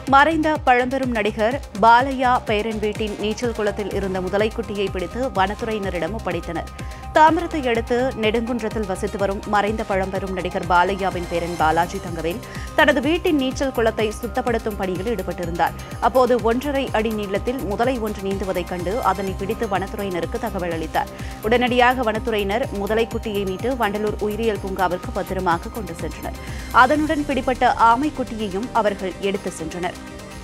மறைந்த பழம்பெரும் நடிகர் பாலையா பேரன் வீட்டின் நீச்சல் குளத்தில் இருந்த முதலைக்குட்டியை பிடித்து வனத்துறையினரிடம் ஒப்படைத்தனர் தாமிரத்தை அடுத்து நெடுங்குன்றத்தில் வசித்து வரும் மறைந்த பழம்பெரும் நடிகர் பாலையாவின் பேரன் பாலாஜி தங்கவேல் தனது வீட்டின் நீச்சல் குளத்தை சுத்தப்படுத்தும் பணியில் ஈடுபட்டிருந்தார் அப்போது ஒன்றரை அடி நீளத்தில் முதலை ஒன்று நீந்துவதைக் கண்டு அதனை பிடித்து வனத்துறையினருக்கு தகவல் அளித்தார் உடனடியாக வனத்துறையினர் முதலைக்குட்டியை மீட்டு வண்டலூர் உயிரியல் பூங்காவிற்கு பத்திரமாக கொண்டு சென்றனர் அதனுடன் பிடிப்பட்ட ஆமைக்குட்டியையும் அவர்கள் எடுத்து சென்றனர்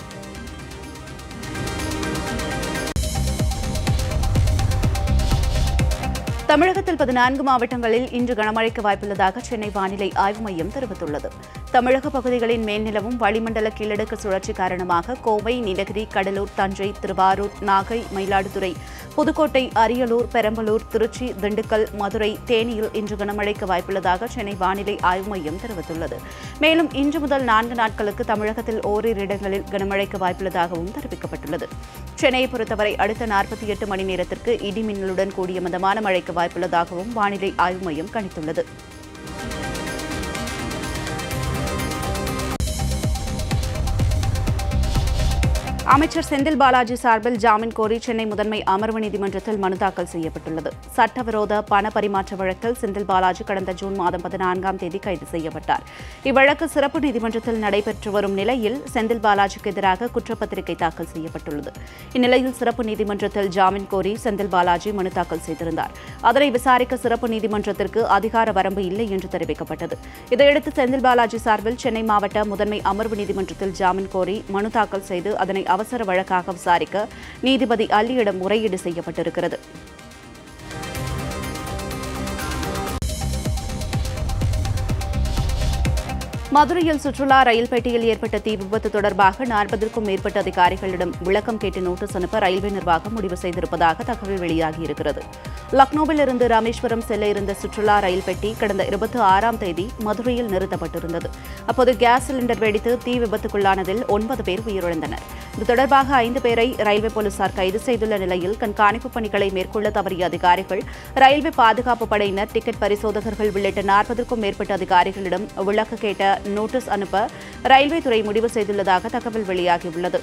தமிழகத்தில் பதினான்கு மாவட்டங்களில் இன்று கனமழைக்கு வாய்ப்புள்ளதாக சென்னை வானிலை ஆய்வு மையம் தெரிவித்துள்ளது தமிழக பகுதிகளின் மேல்நிலவும் வளிமண்டல கீழடுக்கு சுழற்சி காரணமாக கோவை நீலகிரி கடலூர் தஞ்சை திருவாரூர் நாகை மயிலாடுதுறை புதுக்கோட்டை அரியலூர் பெரம்பலூர் திருச்சி திண்டுக்கல் மதுரை தேனியில் இன்று கனமழைக்கு வாய்ப்புள்ளதாக சென்னை வானிலை ஆய்வு மையம் தெரிவித்துள்ளது மேலும் இன்று முதல் நான்கு நாட்களுக்கு தமிழகத்தில் ஓரிரு இடங்களில் கனமழைக்கு வாய்ப்புள்ளதாகவும் தெரிவிக்கப்பட்டுள்ளது சென்னையை பொறுத்தவரை அடுத்த நாற்பத்தி எட்டு மணி நேரத்திற்கு இடி மின்னலுடன் கூடிய மிதமான மழைக்கு வாய்ப்புள்ளதாகவும் வானிலை ஆய்வு மையம் கணித்துள்ளது அமைச்சர் செந்தில் பாலாஜி சார்பில் ஜாமீன் கோரி சென்னை முதன்மை அமர்வு நீதிமன்றத்தில் மனு தாக்கல் செய்யப்பட்டுள்ளது சட்டவிரோத பண பரிமாற்ற வழக்கில் செந்தில் பாலாஜி கடந்த ஜூன் மாதம் பதினான்காம் தேதி கைது செய்யப்பட்டார் இவ்வழக்கு சிறப்பு நீதிமன்றத்தில் நடைபெற்று வரும் நிலையில் செந்தில் பாலாஜிக்கு எதிராக குற்றப்பத்திரிகை தாக்கல் செய்யப்பட்டுள்ளது இந்நிலையில் சிறப்பு நீதிமன்றத்தில் ஜாமீன் கோரி செந்தில் பாலாஜி மனு தாக்கல் செய்திருந்தார் அதனை விசாரிக்க சிறப்பு நீதிமன்றத்திற்கு அதிகார வரம்பு இல்லை என்று தெரிவிக்கப்பட்டது இதையடுத்து செந்தில் பாலாஜி சார்பில் சென்னை மாவட்ட முதன்மை அமர்வு நீதிமன்றத்தில் ஜாமீன் கோரி மனு தாக்கல் செய்து அதனை அவசர வழக்காக விசாரிக்க நீதிபதி அல்லியிடம் முறையீடு செய்யப்பட்டிருக்கிறது மதுரையில் சுற்றுலா ரயில் பெட்டியில் ஏற்பட்ட தீ விபத்து தொடர்பாக நாற்பதற்கும் மேற்பட்ட அதிகாரிகளிடம் விளக்கம் கேட்டு நோட்டீஸ் அனுப்ப ரயில்வே நிர்வாகம் முடிவு செய்திருப்பதாக தகவல் வெளியாகியிருக்கிறது லக்னோவில் இருந்து ராமேஸ்வரம் செல்ல இருந்த சுற்றுலா ரயில் பெட்டி கடந்த இருபத்தி ஆறாம் தேதி மதுரையில் நிறுத்தப்பட்டிருந்தது அப்போது கேஸ் சிலிண்டர் வெடித்து தீ விபத்துக்குள்ளானதில் ஒன்பது பேர் உயிரிழந்தனர் இது தொடர்பாக ஐந்து பேரை ரயில்வே போலீசார் கைது செய்துள்ள நிலையில் கண்காணிப்பு பணிகளை மேற்கொள்ள தவறிய அதிகாரிகள் ரயில்வே பாதுகாப்பு படையினர் டிக்கெட் பரிசோதகர்கள் உள்ளிட்ட நாற்பதற்கும் மேற்பட்ட அதிகாரிகளிடம் விளக்கு கேட்ட நோட்டீஸ் அனுப்ப ரயில்வே துறை முடிவு செய்துள்ளதாக தகவல் வெளியாகியுள்ளது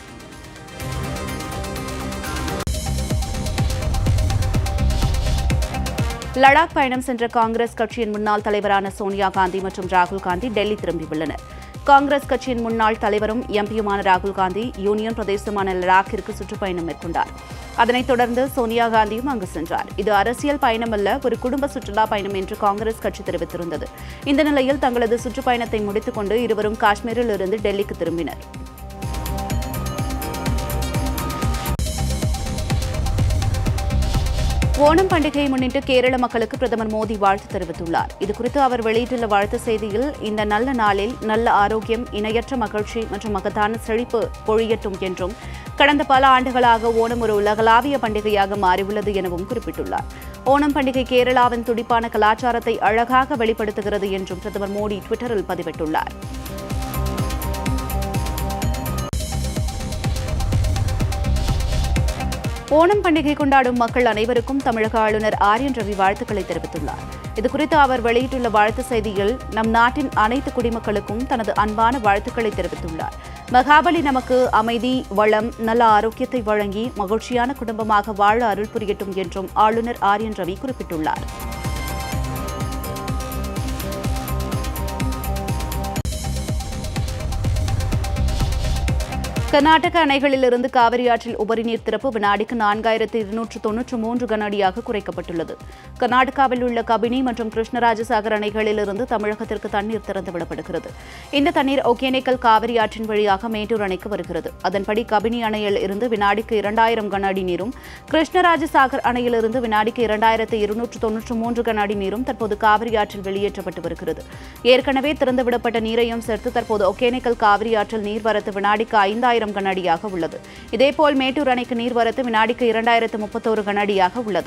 லடாக் பயணம் சென்ற காங்கிரஸ் கட்சியின் முன்னாள் தலைவரான சோனியா காந்தி மற்றும் ராகுல் காந்தி டெல்லி திரும்பியுள்ளனர் காங்கிரஸ் கட்சியின் முன்னாள் தலைவரும் எம்பியுமான ராகுல் காந்தி யூனியன் பிரதேசமான லடாக்கிற்கு சுற்றுப்பயணம் மேற்கொண்டார் அதனைத் தொடர்ந்து சோனியா காந்தியும் அங்கு சென்றார் இது அரசியல் பயணம் அல்ல ஒரு குடும்ப சுற்றுலா பயணம் என்று காங்கிரஸ் கட்சி தெரிவித்திருந்தது இந்த நிலையில் தங்களது சுற்றுப்பயணத்தை முடித்துக் கொண்டு இருவரும் காஷ்மீரில் இருந்து டெல்லிக்கு திரும்பினர் ஓணம் பண்டிகையை முன்னிட்டு கேரள மக்களுக்கு பிரதமர் மோடி வாழ்த்து தெரிவித்துள்ளார் இதுகுறித்து அவர் வெளியிட்டுள்ள வாழ்த்து செய்தியில் இந்த நல்ல நாளில் நல்ல ஆரோக்கியம் இணையற்ற மகிழ்ச்சி மற்றும் மகத்தான செழிப்பு பொழியட்டும் என்றும் கடந்த பல ஆண்டுகளாக ஓணம் ஒரு உலகளாவிய பண்டிகையாக மாறியுள்ளது எனவும் குறிப்பிட்டுள்ளார் ஓணம் பண்டிகை கேரளாவின் துடிப்பான கலாச்சாரத்தை அழகாக வெளிப்படுத்துகிறது என்றும் பிரதமர் மோடி டுவிட்டரில் பதிவிட்டுள்ளார் ஓணம் பண்டிகை கொண்டாடும் மக்கள் அனைவருக்கும் தமிழக ஆளுநர் ஆரியன் ரவி வாழ்த்துக்களை தெரிவித்துள்ளார் இதுகுறித்து அவர் வெளியிட்டுள்ள வாழ்த்து செய்தியில் நம் நாட்டின் அனைத்து குடிமக்களுக்கும் தனது அன்பான வாழ்த்துக்களை தெரிவித்துள்ளார் மகாபலி நமக்கு அமைதி வளம் நல்ல ஆரோக்கியத்தை வழங்கி மகிழ்ச்சியான குடும்பமாக வாழ அருள் புரியட்டும் என்றும் ஆளுநர் ஆரியன் ரவி குறிப்பிட்டுள்ளார் கர்நாடக அணைகளிலிருந்து காவிரி ஆற்றில் உபரி நீர் திறப்பு வினாடிக்கு நான்காயிரத்து இருநூற்று தொன்னூற்று மூன்று கன அடியாக குறைக்கப்பட்டுள்ளது கர்நாடகாவில் உள்ள கபினி மற்றும் கிருஷ்ணராஜசாகர் அணைகளிலிருந்து தமிழகத்திற்கு தண்ணீர் திறந்துவிடப்படுகிறது இந்த தண்ணீர் ஒகேனக்கல் காவிரி ஆற்றின் வழியாக மேட்டூர் அணைக்கு வருகிறது அதன்படி கபினி அணையில் இருந்து வினாடிக்கு இரண்டாயிரம் கன அடி நீரும் கிருஷ்ணராஜசாகர் அணையிலிருந்து வினாடிக்கு இரண்டாயிரத்து இருநூற்று தொன்னூற்று மூன்று கன அடி நீரும் தற்போது காவிரி ஆற்றில் வெளியேற்றப்பட்டு வருகிறது ஏற்கனவே திறந்துவிடப்பட்ட நீரையும் சேர்த்து தற்போது ஒகேனக்கல் காவிரி ஆற்றில் நீர்வரத்து வினாடிக்கு ஐந்தாயிரம் கன அடியாக உள்ளது இதேபோல் மேட்டூர் அணைக்கு நீர்வரத்து வினாடிக்கு இரண்டாயிரத்து முப்பத்தோரு கன அடியாக உள்ளது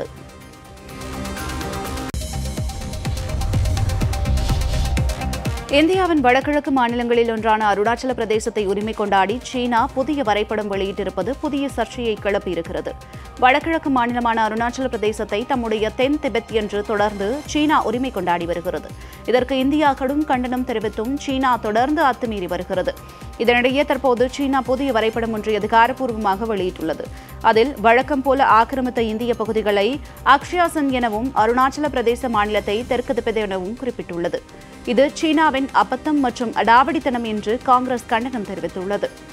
இந்தியாவின் வடகிழக்கு மாநிலங்களில் ஒன்றான அருணாச்சல பிரதேசத்தை உரிமை கொண்டாடி சீனா புதிய வரைபடம் வெளியிட்டிருப்பது புதிய சர்ச்சையை கிளப்பியிருக்கிறது வடகிழக்கு மாநிலமான அருணாச்சல பிரதேசத்தை தம்முடைய தென் திபெத் என்று தொடர்ந்து சீனா உரிமை கொண்டாடி வருகிறது இதற்கு இந்தியா கடும் கண்டனம் தெரிவித்தும் சீனா தொடர்ந்து அத்துமீறி வருகிறது இதனிடையே தற்போது சீனா புதிய வரைபடம் ஒன்றை அதிகாரப்பூர்வமாக வெளியிட்டுள்ளது அதில் வழக்கம் போல ஆக்கிரமித்த இந்திய பகுதிகளை அக்ஷயாசன் எனவும் அருணாச்சல பிரதேச மாநிலத்தை தெற்கு திபெத் எனவும் குறிப்பிட்டுள்ளது இது சீனாவின் அபத்தம் மற்றும் அடாவடித்தனம் என்று காங்கிரஸ் கண்டனம் தெரிவித்துள்ளது